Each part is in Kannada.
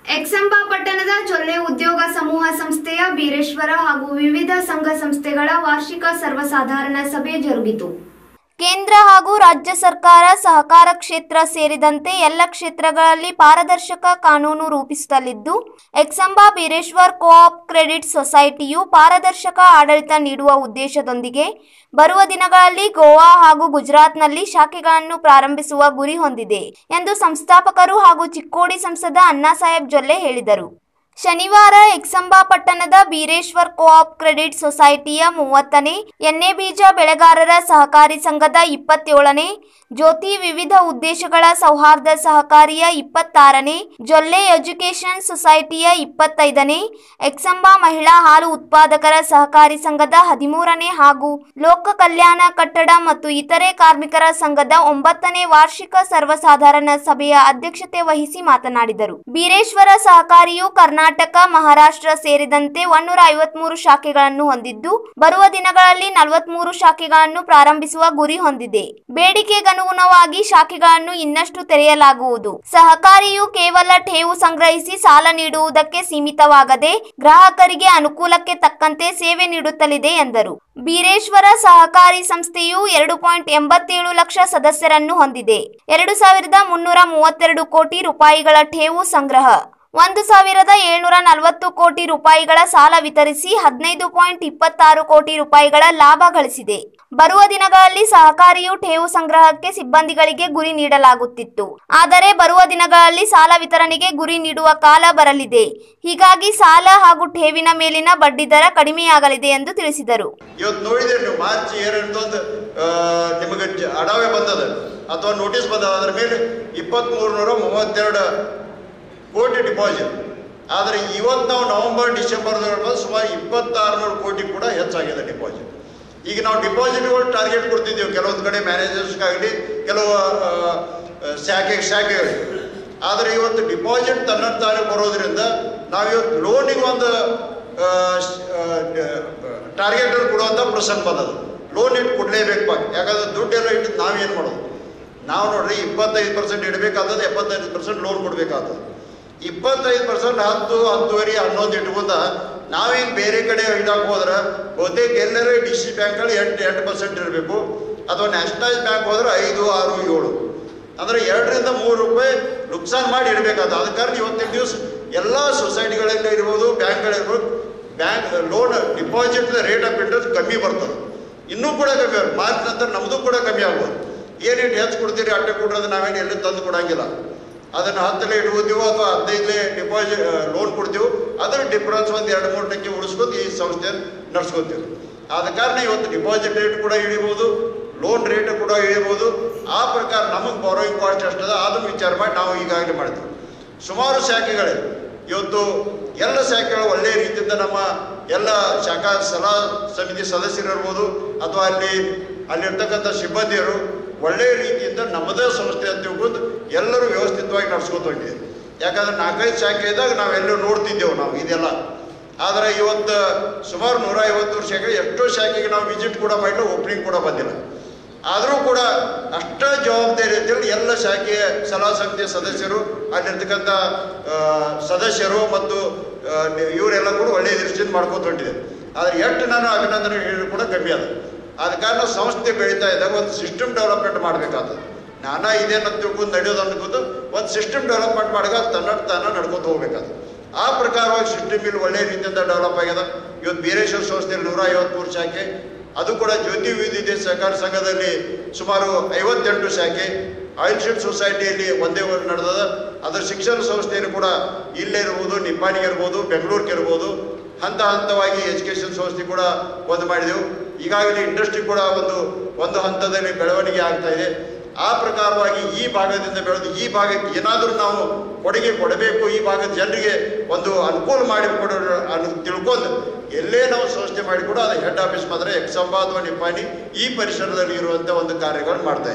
ಎಕ್ಸಂಬಾ ಪಟ್ಟಣದ ಜೊಲ್ಲೆ ಉದ್ಯೋಗ ಸಮೂಹ ಸಂಸ್ಥೆಯ ಬೀರೇಶ್ವರ ಹಾಗೂ ವಿವಿಧ ಸಂಘ ಸಂಸ್ಥೆಗಳ ವಾರ್ಷಿಕ ಸರ್ವಸಾಧಾರಣ ಸಭೆ ಜರುಗಿತು ಕೇಂದ್ರ ಹಾಗೂ ರಾಜ್ಯ ಸರ್ಕಾರ ಸಹಕಾರ ಕ್ಷೇತ್ರ ಸೇರಿದಂತೆ ಎಲ್ಲ ಕ್ಷೇತ್ರಗಳಲ್ಲಿ ಪಾರದರ್ಶಕ ಕಾನೂನು ರೂಪಿಸುತ್ತಲಿದ್ದು ಎಕ್ಸಂಬಾ ಬೀರೇಶ್ವರ್ ಕೋಆಪ್ ಕ್ರೆಡಿಟ್ ಸೊಸೈಟಿಯು ಪಾರದರ್ಶಕ ಆಡಳಿತ ನೀಡುವ ಉದ್ದೇಶದೊಂದಿಗೆ ಬರುವ ದಿನಗಳಲ್ಲಿ ಗೋವಾ ಹಾಗೂ ಗುಜರಾತ್ನಲ್ಲಿ ಶಾಖೆಗಳನ್ನು ಪ್ರಾರಂಭಿಸುವ ಗುರಿ ಹೊಂದಿದೆ ಎಂದು ಸಂಸ್ಥಾಪಕರು ಹಾಗೂ ಚಿಕ್ಕೋಡಿ ಸಂಸದ ಅಣ್ಣಾಸಾಹೇಬ್ ಜೊಲ್ಲೆ ಹೇಳಿದರು ಶನಿವಾರ ಎಕ್ಸಂಬಾ ಪಟ್ಟಣದ ಬೀರೇಶ್ವರ್ ಕೋಆಪ್ ಕ್ರೆಡಿಟ್ ಸೊಸೈಟಿಯ ಮೂವತ್ತನೇ ಎಣ್ಣೆ ಬೀಜ ಬೆಳೆಗಾರರ ಸಹಕಾರಿ ಸಂಘದ ಇಪ್ಪತ್ತೇಳನೇ ಜ್ಯೋತಿ ವಿವಿಧ ಉದ್ದೇಶಗಳ ಸೌಹಾರ್ದ ಸಹಕಾರಿಯ ಇಪ್ಪತ್ತಾರನೇ ಜೊಲ್ಲೆ ಎಜುಕೇಷನ್ ಸೊಸೈಟಿಯ ಇಪ್ಪತ್ತೈದನೇ ಎಕ್ಸಂಬಾ ಮಹಿಳಾ ಹಾಲು ಉತ್ಪಾದಕರ ಸಹಕಾರಿ ಸಂಘದ ಹದಿಮೂರನೇ ಹಾಗೂ ಲೋಕ ಕಲ್ಯಾಣ ಕಟ್ಟಡ ಮತ್ತು ಇತರೆ ಕಾರ್ಮಿಕರ ಸಂಘದ ಒಂಬತ್ತನೇ ವಾರ್ಷಿಕ ಸರ್ವಸಾಧಾರಣ ಸಭೆಯ ಅಧ್ಯಕ್ಷತೆ ವಹಿಸಿ ಮಾತನಾಡಿದರು ಬೀರೇಶ್ವರ ಸಹಕಾರಿಯು ಕರ್ನಾಟಕ ಮಹಾರಾಷ್ಟ್ರ ಸೇರಿದಂತೆ ಒನ್ನೂರ ಐವತ್ಮೂರು ಶಾಖೆಗಳನ್ನು ಹೊಂದಿದ್ದು ಬರುವ ದಿನಗಳಲ್ಲಿ ನಲವತ್ಮೂರು ಶಾಖೆಗಳನ್ನು ಪ್ರಾರಂಭಿಸುವ ಗುರಿ ಹೊಂದಿದೆ ಬೇಡಿಕೆಗನುಗುಣವಾಗಿ ಶಾಖೆಗಳನ್ನು ಇನ್ನಷ್ಟು ತೆರೆಯಲಾಗುವುದು ಸಹಕಾರಿಯು ಕೇವಲ ಠೇವು ಸಂಗ್ರಹಿಸಿ ಸಾಲ ನೀಡುವುದಕ್ಕೆ ಸೀಮಿತವಾಗದೆ ಗ್ರಾಹಕರಿಗೆ ಅನುಕೂಲಕ್ಕೆ ತಕ್ಕಂತೆ ಸೇವೆ ನೀಡುತ್ತಲಿದೆ ಎಂದರು ಬೀರೇಶ್ವರ ಸಹಕಾರಿ ಸಂಸ್ಥೆಯು ಎರಡು ಪಾಯಿಂಟ್ ಎಂಬತ್ತೇಳು ಲಕ್ಷ ಸದಸ್ಯರನ್ನು ಹೊಂದಿದೆ ಎರಡು ಸಾವಿರದ ಮುನ್ನೂರ ಮೂವತ್ತೆರಡು ಕೋಟಿ ರೂಪಾಯಿಗಳ ಠೇವು ಸಂಗ್ರಹ ಒಂದು ಸಾವಿರದ ಏಳ್ನೂರ ನಲವತ್ತು ಕೋಟಿ ರೂಪಾಯಿಗಳ ಸಾಲ ವಿತರಿಸಿ ಹದಿನೈದು ಪಾಯಿಂಟ್ ಇಪ್ಪತ್ತಾರು ಕೋಟಿ ರೂಪಾಯಿಗಳ ಲಾಭ ಗಳಿಸಿದೆ ಬರುವ ದಿನಗಳಲ್ಲಿ ಸಹಕಾರಿಯು ಠೇವು ಸಂಗ್ರಹಕ್ಕೆ ಸಿಬ್ಬಂದಿಗಳಿಗೆ ಗುರಿ ನೀಡಲಾಗುತ್ತಿತ್ತು ಆದರೆ ಬರುವ ದಿನಗಳಲ್ಲಿ ಸಾಲ ವಿತರಣೆಗೆ ಗುರಿ ನೀಡುವ ಕಾಲ ಬರಲಿದೆ ಹೀಗಾಗಿ ಸಾಲ ಹಾಗೂ ಠೇವಿನ ಮೇಲಿನ ಬಡ್ಡಿ ದರ ಕಡಿಮೆಯಾಗಲಿದೆ ಎಂದು ತಿಳಿಸಿದರು ಇವತ್ತು ನೋಡಿದ್ರೆ ನೀವು ಮಾರ್ಚ್ ಎರಡೊಂದು ನಿಮಗೆ ಜ- ಅಡಾವೆ ಬಂದದ ಅಥವಾ ನೋಟಿಸ್ ಬಂದದ ಅದ್ರ ಮೇಲೆ ಇಪ್ಪತ್ತ್ಮೂರು ನೂರ ಮೂವತ್ತೆರಡು ಕೋಟಿ ಡಿಪಾಸಿಟ್ ಆದರೆ ಇವತ್ತು ನಾವು ನವೆಂಬರ್ ಡಿಸೆಂಬರ್ದೊಳಗೆ ಬಂದು ಸುಮಾರು ಇಪ್ಪತ್ತಾರು ನೂರು ಕೋಟಿ ಕೂಡ ಹೆಚ್ಚಾಗಿದೆ ಡಿಪಾಸಿಟ್ ಈಗ ನಾವು ಡಿಪಾಸಿಟ್ಗಳು ಟಾರ್ಗೆಟ್ ಕೊಡ್ತಿದ್ದೀವಿ ಕೆಲವೊಂದು ಕಡೆ ಮ್ಯಾನೇಜರ್ಸ್ಗಾಗಲಿ ಕೆಲವು ಆ, ಆ, ಶಾಖೆ ಶಾಖೆಗಳಿಗೆ ಆದರೆ ಇವತ್ತು ಡಿಪಾಸಿಟ್ ತನ್ನಂತಾನೆ ಬರೋದ್ರಿಂದ ನಾವು ಇವತ್ತು ಲೋನಿಗೆ ಒಂದು ಟಾರ್ಗೆಟ್ ಕೊಡುವಂಥ ಪ್ರಸಂಗ ಬಂದದ ಲೋನ್ ಇಟ್ಟು ಕೊಡಲೇಬೇಕಪ್ಪ ಯಾಕಂದ್ರೆ ದುಡ್ಡೆಲ್ಲ ಇಟ್ಟು ನಾವೇನು ಮಾಡೋದು ನಾವು ನೋಡ್ರಿ ಇಪ್ಪತ್ತೈದು ಪರ್ಸೆಂಟ್ ಇಡಬೇಕಾದದ್ದು ಎಪ್ಪತ್ತೈದು ಪರ್ಸೆಂಟ್ ಲೋನ್ ಕೊಡಬೇಕಾದದ್ದು ಇಪ್ಪತ್ತೈದು ಪರ್ಸೆಂಟ್ ಹತ್ತು ಹತ್ತುವರೆ ಹನ್ನೊಂದು ಇಟ್ಕೊಂಡ ನಾವೀಗ ಬೇರೆ ಕಡೆ ಇಡಕ್ಕೆ ಹೋದ್ರೆ ಬಹುತೇಕ ಎಲ್ಲರೂ ಡಿ ಸಿ ಬ್ಯಾಂಕಲ್ಲಿ ಎಂಟು ಎಂಟು ಪರ್ಸೆಂಟ್ ಇರಬೇಕು ಅಥವಾ ನ್ಯಾಷನಲೈಸ್ ಬ್ಯಾಂಕ್ ಹೋದ್ರೆ ಐದು ಆರು ಏಳು ಅಂದರೆ ಎರಡರಿಂದ ಮೂರು ರೂಪಾಯಿ ನುಕ್ಸಾನ್ ಮಾಡಿ ಇಡಬೇಕಾದ ಅದ ಕಾರಣ ಇವತ್ತಿನ ದಿವಸ ಎಲ್ಲ ಸೊಸೈಟಿಗಳಲ್ಲಿ ಇರ್ಬೋದು ಬ್ಯಾಂಕ್ಗಳಿರ್ಬೋದು bank loan deposit rate of interest ಕಮ್ಮಿ ಬರ್ತದೆ ಇನ್ನೂ ಕೂಡ ಕಮ್ಮಿ ಆಗುತ್ತೆ ಮಾರ್ಚ್ ನಂತರ ನಮ್ಮದು ಕೂಡ ಕಮ್ಮಿ ಆಗ್ಬೋದು ಏನೇನು ಹೆಚ್ಚು ಕೊಡ್ತೀರಿ ಅಟ್ಟೆ ಕೊಡ್றது ನಾವೇನು ಎಲ್ಲಿ ತಂದು ಕೊಡಂಗಿಲ್ಲ ಅದನ್ನು ಹತ್ತಲೇ ಇಟ್ಕೋತೀವೋ ಅಥವಾ ಹದಿನೈದಲೇ ಡಿಪಾಸಿಟ್ ಲೋನ್ ಕೊಡ್ತೀವೋ ಅದರ ಡಿಫ್ರೆನ್ಸ್ ಒಂದು ಎರಡು ಮೂರು ಟಕ್ಕೆ ಉಳಿಸ್ಕೊಂಡು ಈ ಸಂಸ್ಥೆಯನ್ನು ನಡ್ಸ್ಕೊತೀವಿ ಆದ ಕಾರಣ ಇವತ್ತು ಡಿಪಾಸಿಟ್ ರೇಟ್ ಕೂಡ ಇಳಿಬೋದು ಲೋನ್ ರೇಟ್ ಕೂಡ ಇಳಿಬೋದು ಆ ಪ್ರಕಾರ ನಮಗೆ ಬಾರೋಯಿಂಗ್ ಕಾಸ್ಟ್ ಎಷ್ಟದ ಅದನ್ನು ವಿಚಾರ ಮಾಡಿ ನಾವು ಈಗಾಗಲೇ ಮಾಡ್ತೀವಿ ಸುಮಾರು ಶಾಖೆಗಳಿವೆ ಇವತ್ತು ಎಲ್ಲ ಶಾಖೆಗಳು ಒಳ್ಳೆಯ ರೀತಿಯಿಂದ ನಮ್ಮ ಎಲ್ಲ ಶಾಖಾ ಸಲಹಾ ಸಮಿತಿ ಸದಸ್ಯರಿರ್ಬೋದು ಅಥವಾ ಅಲ್ಲಿ ಅಲ್ಲಿರ್ತಕ್ಕಂಥ ಸಿಬ್ಬಂದಿಯರು ಒಳ್ಳೆಯ ರೀತಿಯಿಂದ ನಮ್ಮದೇ ಸಂಸ್ಥೆ ಅಂತ ತಿಳ್ಕೊಂಡು ಎಲ್ಲರೂ ವ್ಯವಸ್ಥಿತವಾಗಿ ನಡ್ಸ್ಕೊತ ಹೊಂಟಿದೆ ಯಾಕಂದ್ರೆ ನಾಲ್ಕೈದು ಶಾಖೆ ಇದ್ದಾಗ ನಾವೆಲ್ಲರೂ ನೋಡ್ತಿದ್ದೆವು ನಾವು ಇದೆಲ್ಲ ಆದರೆ ಇವತ್ತು ಸುಮಾರು ನೂರ ಐವತ್ತು ಶಾಖೆ ಎಷ್ಟೋ ಶಾಖೆಗೆ ನಾವು ವಿಸಿಟ್ ಕೂಡ ಮಾಡಿಲ್ಲ ಓಪನಿಂಗ್ ಕೂಡ ಬಂದಿಲ್ಲ ಆದರೂ ಕೂಡ ಅಷ್ಟ ಜವಾಬ್ದಾರಿ ಅಂತೇಳಿ ಎಲ್ಲ ಶಾಖೆಯ ಸಲಹಾ ಸಮಿತಿಯ ಸದಸ್ಯರು ಅಲ್ಲಿರ್ತಕ್ಕಂಥ ಆ, ಸದಸ್ಯರು ಮತ್ತು ಆ, ಇವರೆಲ್ಲ ಕೂಡ ಒಳ್ಳೆಯ ದೃಷ್ಟಿಯಿಂದ ಮಾಡ್ಕೊತ ಹೊಂಟಿದೆ ಆದರೆ ಎಷ್ಟು ನಾನು ಅಭಿನಂದನೆ ಹೇಳಿದ್ರು ಕೂಡ ಕಮ್ಮಿ ಅದ ಆದ ಕಾರಣ ಸಂಸ್ಥೆ ಬೆಳೀತಾ ಇದ್ದಾಗ ಒಂದು ಸಿಸ್ಟಮ್ ಡೆವಲಪ್ಮೆಂಟ್ ಮಾಡಬೇಕಾಗ್ತದೆ ನಾನಾ ಇದೇನು ತಿಳ್ಕೊಂಡು ನಡೆಯೋದು ಅನ್ಕೋದು ಒಂದು ಸಿಸ್ಟಮ್ ಡೆವಲಪ್ಮೆಂಟ್ ಮಾಡಿದಾಗ ತನ್ನ ತಾನ ನಡ್ಕೊತ ಹೋಗ್ಬೇಕಾದ ಆ ಪ್ರಕಾರವಾಗಿ ಸಿಸ್ಟಮ್ ಇಲ್ಲಿ ಒಳ್ಳೆಯ ರೀತಿಯಿಂದ ಡೆವಲಪ್ ಆಗ್ಯದ ಇವತ್ತು ಬೀರೇಶ್ವರ ಸಂಸ್ಥೆಯಲ್ಲಿ ನೂರ ಐವತ್ಮೂರು ಶಾಖೆ ಅದು ಕೂಡ ಜ್ಯೋತಿ ವಿದ್ಯುತ್ ಸಹಕಾರ ಸಂಘದಲ್ಲಿ ಸುಮಾರು ಐವತ್ತೆಂಟು ಶಾಖೆ ಆಯಿಲ್ ಶೀಟ್ ಸೊಸೈಟಿಯಲ್ಲಿ ಒಂದೇ ಒಂದು ನಡೆದದ ಅದರ ಶಿಕ್ಷಣ ಸಂಸ್ಥೆಯನ್ನು ಕೂಡ ಇಲ್ಲೇ ಇರ್ಬೋದು ನಿಪ್ಪಾಣಿಗೆ ಇರ್ಬೋದು ಬೆಂಗಳೂರಿಗೆ ಇರ್ಬೋದು ಹಂತ ಹಂತವಾಗಿ ಎಜುಕೇಷನ್ ಸಂಸ್ಥೆ ಕೂಡ ಒಂದು ಮಾಡಿದೆವು ಈಗಾಗಲೇ ಇಂಡಸ್ಟ್ರಿ ಕೂಡ ಒಂದು ಒಂದು ಹಂತದಲ್ಲಿ ಬೆಳವಣಿಗೆ ಆಗ್ತಾ ಇದೆ ಆ ಪ್ರಕಾರವಾಗಿ ಈ ಭಾಗದಿಂದ ಬೆಳೆದು ಈ ಭಾಗಕ್ಕೆ ಏನಾದರೂ ನಾವು ಕೊಡುಗೆ ಕೊಡಬೇಕು ಈ ಭಾಗದ ಜನರಿಗೆ ಒಂದು ಅನುಕೂಲ ಮಾಡಿಕೊಡೋ ಅನ್ನು ತಿಳ್ಕೊಂಡು ಎಲ್ಲೇ ನಾವು ಸಂಸ್ಥೆ ಮಾಡಿಕೊಡು ಅದು ಹೆಡ್ ಆಫೀಸ್ ಮಾತ್ರ ಎಕ್ಸಂಬ ಅಥವಾ ನಿಪ್ಪಾಣಿ ಈ ಪರಿಸರದಲ್ಲಿ ಇರುವಂಥ ಒಂದು ಕಾರ್ಯಗಳು ಮಾಡ್ತಾ ಇದೆ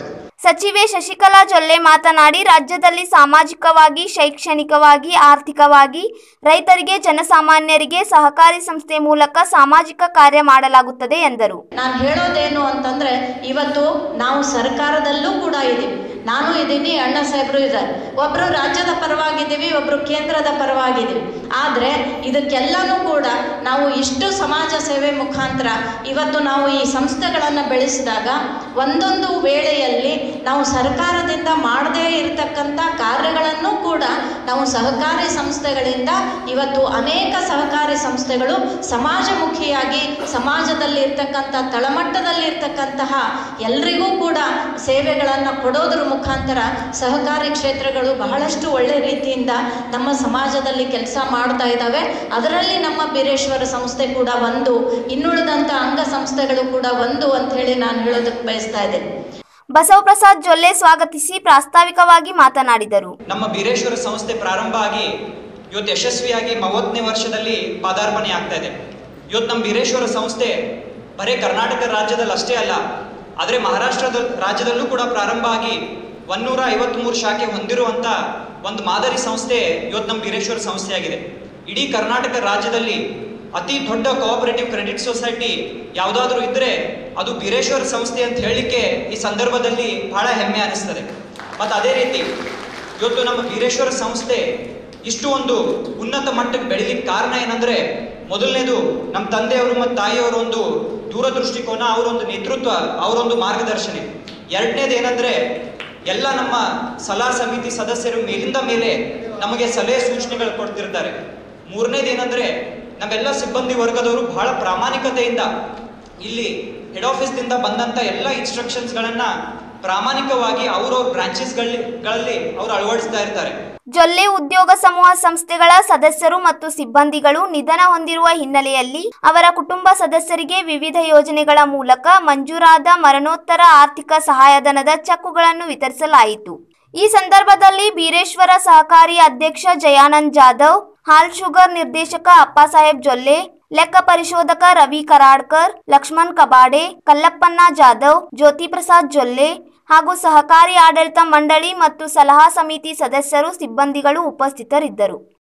ಸಚಿವೆ ಶಶಿಕಲಾ ಜೊಲ್ಲೆ ಮಾತನಾಡಿ ರಾಜ್ಯದಲ್ಲಿ ಸಾಮಾಜಿಕವಾಗಿ ಶೈಕ್ಷಣಿಕವಾಗಿ ಆರ್ಥಿಕವಾಗಿ ರೈತರಿಗೆ ಜನಸಾಮಾನ್ಯರಿಗೆ ಸಹಕಾರಿ ಸಂಸ್ಥೆ ಮೂಲಕ ಸಾಮಾಜಿಕ ಕಾರ್ಯ ಮಾಡಲಾಗುತ್ತದೆ ಎಂದರು ನಾನು ಹೇಳೋದೇನು ಅಂತಂದ್ರೆ ಇವತ್ತು ನಾವು ಸರ್ಕಾರದಲ್ಲೂ ಕೂಡ ಇದ್ದೀವಿ ನಾನು ಇದ್ದೀನಿ ಅಣ್ಣ ಸಾಹೇಬರು ಇದ್ದಾರೆ ಒಬ್ಬರು ರಾಜ್ಯದ ಪರವಾಗಿದ್ದೀವಿ ಒಬ್ಬರು ಕೇಂದ್ರದ ಪರವಾಗಿದ್ದೀವಿ ಆದರೆ ಇದಕ್ಕೆಲ್ಲನೂ ಕೂಡ ನಾವು ಇಷ್ಟು ಸಮಾಜ ಸೇವೆ ಮುಖಾಂತರ ಇವತ್ತು ನಾವು ಈ ಸಂಸ್ಥೆಗಳನ್ನು ಬೆಳೆಸಿದಾಗ ಒಂದೊಂದು ವೇಳೆಯಲ್ಲಿ ನಾವು ಸರ್ಕಾರದಿಂದ ಮಾಡದೇ ಇರತಕ್ಕಂಥ ಕಾರ್ಯಗಳನ್ನು ಕೂಡ ನಾವು ಸಹಕಾರಿ ಸಂಸ್ಥೆಗಳಿಂದ ಇವತ್ತು ಅನೇಕ ಸಹಕಾರಿ ಸಂಸ್ಥೆಗಳು ಸಮಾಜಮುಖಿಯಾಗಿ ಸಮಾಜದಲ್ಲಿ ಇರ್ತಕ್ಕಂಥ ತಳಮಟ್ಟದಲ್ಲಿ ಇರ್ತಕ್ಕಂತಹ ಎಲ್ರಿಗೂ ಕೂಡ ಸೇವೆಗಳನ್ನು ಕೊಡೋದ್ರ ಮುಖಾಂತರ ಸಹಕಾರಿ ಕ್ಷೇತ್ರಗಳು ಬಹಳಷ್ಟು ಒಳ್ಳೆ ರೀತಿಯಿಂದ ನಮ್ಮ ಸಮಾಜದಲ್ಲಿ ಕೆಲಸ ಮಾಡ್ತಾ ಇದ್ದಾವೆ ಅದರಲ್ಲಿ ನಮ್ಮ ಬೀರೇಶ್ವರ ಸಂಸ್ಥೆ ಕೂಡ ಒಂದು ಇನ್ನುಳಿದಂಥ ಅಂಗ ಸಂಸ್ಥೆಗಳು ಕೂಡ ಒಂದು ಅಂತ ಹೇಳಿ ನಾನು ಹೇಳೋದಕ್ಕೆ ಬಯಸ್ತಾ ಇದ್ದೇನೆ ಬಸವಪ್ರಸಾದ್ ಜೊಲ್ಲೆ ಸ್ವಾಗತಿಸಿ ಪ್ರಾಸ್ತಾವಿಕವಾಗಿ ಮಾತನಾಡಿದರು ನಮ್ಮ ಬೀರೇಶ್ವರ ಸಂಸ್ಥೆ ಪ್ರಾರಂಭ ಆಗಿ ಇವತ್ತು ಯಶಸ್ವಿಯಾಗಿ ಮೂವತ್ತನೇ ವರ್ಷದಲ್ಲಿ ಪಾದಾರ್ಪಣೆ ಆಗ್ತಾ ಇದೆ ಇವತ್ತು ನಮ್ಮ ಬೀರೇಶ್ವರ ಸಂಸ್ಥೆ ಬರೀ ಕರ್ನಾಟಕ ರಾಜ್ಯದಲ್ಲಿ ಅಷ್ಟೇ ಅಲ್ಲ ಆದರೆ ಮಹಾರಾಷ್ಟ್ರದ ರಾಜ್ಯದಲ್ಲೂ ಕೂಡ ಪ್ರಾರಂಭ ಆಗಿ ಒನ್ನೂರ ಐವತ್ತ್ಮೂರು ಶಾಖೆ ಹೊಂದಿರುವಂಥ ಒಂದು ಮಾದರಿ ಸಂಸ್ಥೆ ಇವತ್ತು ನಮ್ಮ ಬೀರೇಶ್ವರ ಸಂಸ್ಥೆಯಾಗಿದೆ ಇಡೀ ಕರ್ನಾಟಕ ರಾಜ್ಯದಲ್ಲಿ ಅತಿ ದೊಡ್ಡ ಕೋಆಪರೇಟಿವ್ ಕ್ರೆಡಿಟ್ ಸೊಸೈಟಿ ಯಾವುದಾದ್ರೂ ಇದ್ದರೆ ಅದು ಬೀರೇಶ್ವರ ಸಂಸ್ಥೆ ಅಂತ ಹೇಳಲಿಕ್ಕೆ ಈ ಸಂದರ್ಭದಲ್ಲಿ ಬಹಳ ಹೆಮ್ಮೆ ಅನಿಸ್ತದೆ ಮತ್ತು ಅದೇ ರೀತಿ ಇವತ್ತು ನಮ್ಮ ವೀರೇಶ್ವರ ಸಂಸ್ಥೆ ಇಷ್ಟು ಒಂದು ಉನ್ನತ ಮಟ್ಟಕ್ಕೆ ಬೆಳಿಲಿಕ್ಕೆ ಕಾರಣ ಏನಂದ್ರೆ ಮೊದಲನೇದು ನಮ್ಮ ತಂದೆಯವರು ಮತ್ತು ತಾಯಿಯವರ ಒಂದು ದೂರದೃಷ್ಟಿಕೋನ ಅವರೊಂದು ನೇತೃತ್ವ ಅವರೊಂದು ಮಾರ್ಗದರ್ಶನ ಎರಡನೇದು ಏನಂದ್ರೆ ಎಲ್ಲ ನಮ್ಮ ಸಲಹಾ ಸಮಿತಿ ಸದಸ್ಯರು ಮೇಲಿಂದ ಮೇಲೆ ನಮಗೆ ಸಲಹೆ ಸೂಚನೆಗಳು ಕೊಡ್ತಿರ್ತಾರೆ ಮೂರನೇದು ಏನಂದ್ರೆ ನಮ್ಮೆಲ್ಲ ಸಿಬ್ಬಂದಿ ವರ್ಗದವರು ಬಹಳ ಪ್ರಾಮಾಣಿಕತೆಯಿಂದ ಇಲ್ಲಿ ಹೆಡ್ ಆಫೀಸ್ದಿಂದ ಬಂದಂತ ಎಲ್ಲ ಇನ್ಸ್ಟ್ರಕ್ಷನ್ಸ್ಗಳನ್ನ ಪ್ರಾಮಾಣಿಕವಾಗಿ ಅವ್ರವ್ರ ಬ್ರಾಂಚಸ್ಗಳಲ್ಲಿ ಅವ್ರು ಅಳವಡಿಸ್ತಾ ಇರ್ತಾರೆ ಜೊಲ್ಲೆ ಉದ್ಯೋಗ ಸಮೂಹ ಸಂಸ್ಥೆಗಳ ಸದಸ್ಯರು ಮತ್ತು ಸಿಬ್ಬಂದಿಗಳು ನಿಧನ ಹೊಂದಿರುವ ಹಿನ್ನೆಲೆಯಲ್ಲಿ ಅವರ ಕುಟುಂಬ ಸದಸ್ಯರಿಗೆ ವಿವಿಧ ಯೋಜನೆಗಳ ಮೂಲಕ ಮಂಜೂರಾದ ಮರಣೋತ್ತರ ಆರ್ಥಿಕ ಸಹಾಯಧನದ ಚೆಕ್ಗಳನ್ನು ವಿತರಿಸಲಾಯಿತು ಈ ಸಂದರ್ಭದಲ್ಲಿ ಬೀರೇಶ್ವರ ಸಹಕಾರಿ ಅಧ್ಯಕ್ಷ ಜಯಾನಂದ್ ಜಾಧವ್ ಹಾಲ್ ಶುಗರ್ ನಿರ್ದೇಶಕ ಅಪ್ಪಾಸಾಹೇಬ್ ಜೊಲ್ಲೆ ಲೆಕ್ಕ ಪರಿಶೋಧಕ ರವಿ ಕರಾಡ್ಕರ್ ಲಕ್ಷ್ಮಣ್ ಕಬಾಡೆ ಕಲ್ಲಪ್ಪಣ್ಣ ಜಾಧವ್ ಜ್ಯೋತಿ ಪ್ರಸಾದ್ ಜೊಲ್ಲೆ ಹಾಗೂ ಸಹಕಾರಿ ಆಡಳಿತ ಮಂಡಳಿ ಮತ್ತು ಸಲಹಾ ಸಮಿತಿ ಸದಸ್ಯರು ಸಿಬ್ಬಂದಿಗಳು ಉಪಸ್ಥಿತರಿದ್ದರು